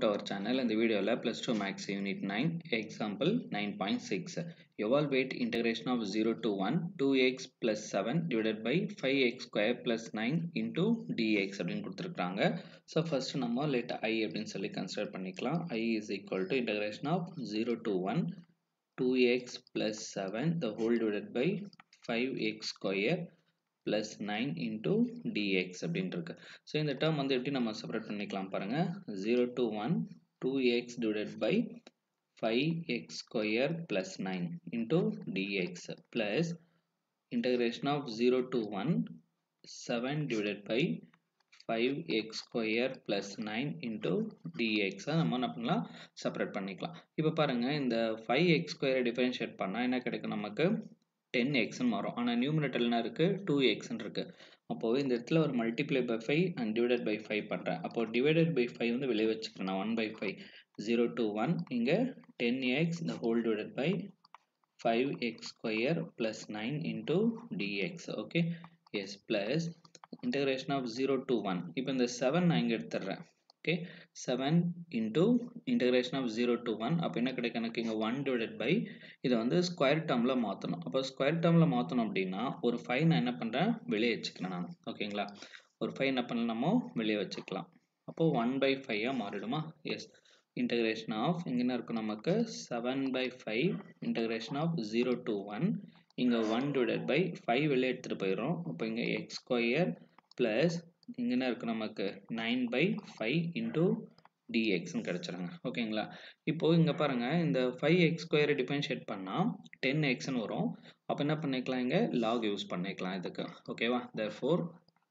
to our channel. In the video lab plus 2 max unit 9 example 9.6 evaluate integration of 0 to 1 2x plus 7 divided by 5x square plus 9 into dx அப்படின்னு கொடுத்துருக்காங்க so first நம்ம let i அப்படின்னு சொல்லி consider பண்ணிக்கலாம் i is equal to integration of 0 to 1 2x plus 7 the whole divided by 5x square plus 9 into dx அப்படின்னு இருக்கு so இந்த term வந்து எப்படி நம்ம செப்பரேட் பண்ணிக்கலாம் பாருங்க 0 to 1 2x divided by 5x square plus 9 into dx plus integration of 0 to 1 7 divided by 5x square plus 9 into dx நம்ம என்ன பண்ணலாம் செப்பரேட் பண்ணிக்கலாம் இப்போ பாருங்க இந்த 5x square டிஃபரன்ஷியேட் பண்ணால் என்ன கிடைக்கும் நமக்கு டென் எக்ஸ்னு மாறும் ஆனால் நியூமினேட்டர் என்ன இருக்குது டூ எக்ஸ்ன்னு இருக்குது அப்போது இந்த இடத்துல ஒரு multiply by five and divided by five பண்ணுறேன் அப்போது டிவைடட் பை ஃபைவ் வந்து வெளியே வச்சுக்கிறேன் நான் one by five zero to one இங்கே டென் எக்ஸ் இந்த whole divided by five X square plus nine into DX okay yes plus integration of zero to one இப்போ இந்த செவன் நான் இங்கே எடுத்துடுறேன் okay seven into integration of zero to one அப்போ என்ன கிடைக்கும் எனக்கு இங்கே ஒன் டிவைடட் பை இதை வந்து ஸ்கொயர் டேர்மில் மாற்றணும் அப்போ ஸ்கொயர் டேர்மில் மாற்றணும் அப்படின்னா ஒரு ஃபைவ் நான் என்ன பண்ணுறேன் வெளியே வச்சுக்கிறேன் நான் ஓகேங்களா ஒரு ஃபைவ் என்ன பண்ணலாமோ வெளியே வச்சுக்கலாம் அப்போது ஒன் பை ஃபைவாக மாறிடுமா எஸ் இன்டகிரேஷன் ஆஃப் இங்கே என்ன இருக்கும் நமக்கு seven by five integration of zero to one இங்கே ஒன் டிவைடட் பை ஃபைவ் வெளியே எடுத்துகிட்டு போயிடும் அப்போ இங்கே எக்ஸ் ஸ்கொயர் ப்ளஸ் இங்கே என்ன இருக்குது நமக்கு நைன் பை ஃபைவ் இன்டூ டிஎக்ஸ்னு கிடச்சிருங்க ஓகேங்களா இப்போது இங்கே பாருங்கள் இந்த ஃபைவ் எக்ஸ் ஸ்கொயரை டிஃபரன்ஷியேட் பண்ணால் டென் எக்ஸ்னு வரும் அப்போ என்ன பண்ணிக்கலாம் இங்கே லாக் யூஸ் பண்ணிக்கலாம் இதுக்கு ஓகேவா therefore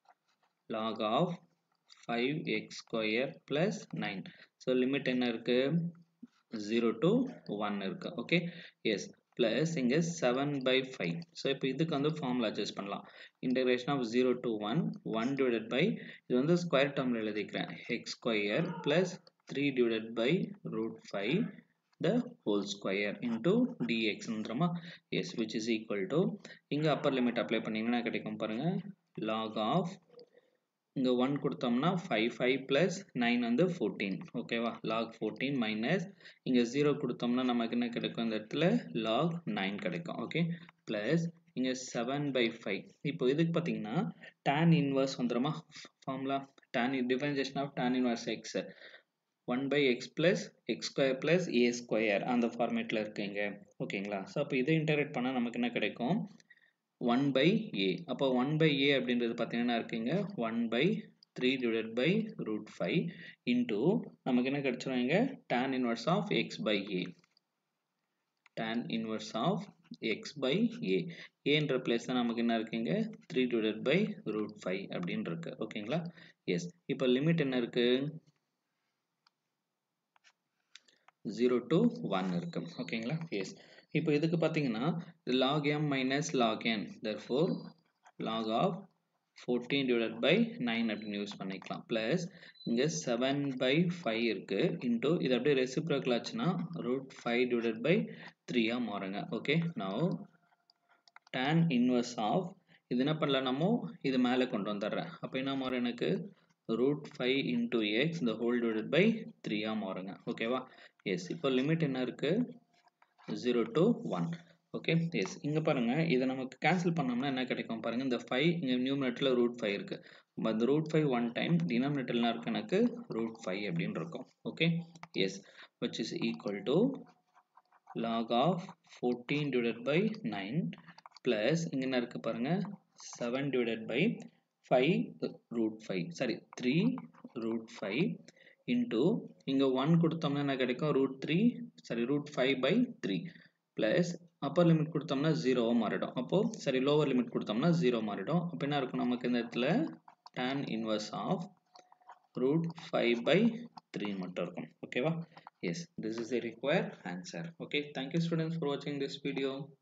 log of five X square plus nine so limit என்ன இருக்குது ஜீரோ டு ஒன் இருக்குது ஓகே எஸ் ப்ளஸ் இங்கே செவன் பை ஃபைவ் ஸோ இப்போ இதுக்கு வந்து ஃபார்முலா அட்ஜஸ்ட் பண்ணலாம் integration of zero to one one divided by இது வந்து ஸ்கொயர் டேர்மில் எழுதிக்கிறேன் x square plus three divided by root five the whole square into டிஎக்ஸ்ன்றமா yes which is equal to இங்கே அப்பர் லிமிட் அப்ளை பண்ணிங்கன்னா கிடைக்கும் பாருங்கள் லாக் ஆஃப் இங்கே ஒன் கொடுத்தோம்னா ஃபைவ் ஃபைவ் ப்ளஸ் நைன் வந்து ஃபோர்டீன் ஓகேவா லாக் ஃபோர்டீன் மைனஸ் இங்கே ஜீரோ கொடுத்தோம்னா நமக்கு என்ன கிடைக்கும் இந்த இடத்துல லாக் நைன் கிடைக்கும் ஓகே ப்ளஸ் இங்கே செவன் பை ஃபைவ் இப்போ இதுக்கு பார்த்தீங்கன்னா டேன் இன்வர்ஸ் வந்துடுமா formula tan differentiation of tan inverse x one by x plus x square plus a square அந்த ஃபார்மேட்டில் இருக்குங்க ஓகேங்களா ஸோ அப்போ இதை இன்டகிரேட் பண்ணால் நமக்கு என்ன கிடைக்கும் ஒன் பை ஏ அப்போ ஒன் பை ஏ அப்படின்றது பார்த்தீங்கன்னா இருக்குங்க one by three divide by root five into நமக்கு என்ன கிடச்சிரும் இங்கே tan inverse of x by a tan inverse of x by a ஏன்ற பிளேஸ் தான் நமக்கு என்ன இருக்குங்க three divide by root five அப்படின்னு இருக்கு ஓகேங்களா எஸ் இப்போ லிமிட் என்ன இருக்கு ஜீரோ டு ஒன் இருக்கு ஓகேங்களா எஸ் இப்போ இதுக்கு பார்த்தீங்கன்னா log m minus log n therefore log of fourteen divide by nine அப்படின்னு யூஸ் பண்ணிக்கலாம் ப்ளஸ் இங்கே செவன் பை ஃபைவ் இருக்குது இன்டூ இது அப்படியே ரெசிப்ரோக்கல் ஆச்சுன்னா ரூட் ஃபைவ் டிவைட் பை த்ரீயாக மாறுங்க okay now tan inverse of இது என்ன பண்ணலாம் நம்ம இது மேலே கொண்டு வந்துடுறேன் அப்போ என்ன மாறும் எனக்கு ரூட் ஃபைவ் இன்டூ எக்ஸ் இந்த ஹோல் டிவைட் பை த்ரீயாக மாறுங்க ஓகேவா எஸ் இப்போ லிமிட் என்ன இருக்குது zero to one okay yes இங்கே பாருங்கள் இதை நமக்கு கேன்சல் பண்ணோம்னா என்ன கிடைக்கும் பாருங்கள் இந்த ஃபைவ் இங்கே நியூமினேட்டரில் ரூட் ஃபைவ் இருக்குது அந்த ரூட் ஃபைவ் ஒன் டைம் டினாமினேட்டர்லாம் இருக்கு எனக்கு ரூட் ஃபைவ் அப்படின்னு இருக்கும் okay yes which is equal to log of fourteen divide by nine plus இங்கே என்ன இருக்குது பாருங்கள் seven divide by five root five sorry three root five into இங்கே ஒன் கொடுத்தோம்னா என்ன கிடைக்கும் root three sorry root five by three plus upper limit கொடுத்தோம்னா ஜீரோவாக மாறிடும் அப்போது சரி லோவர் லிமிட் கொடுத்தோம்னா ஜீரோ மாறிடும் அப்போ என்ன இருக்கும் நமக்கு இந்த இடத்துல tan inverse of root five by three மட்டும் இருக்கும் ஓகேவா yes this is a required answer okay thank you students for வாட்சிங் திஸ் வீடியோ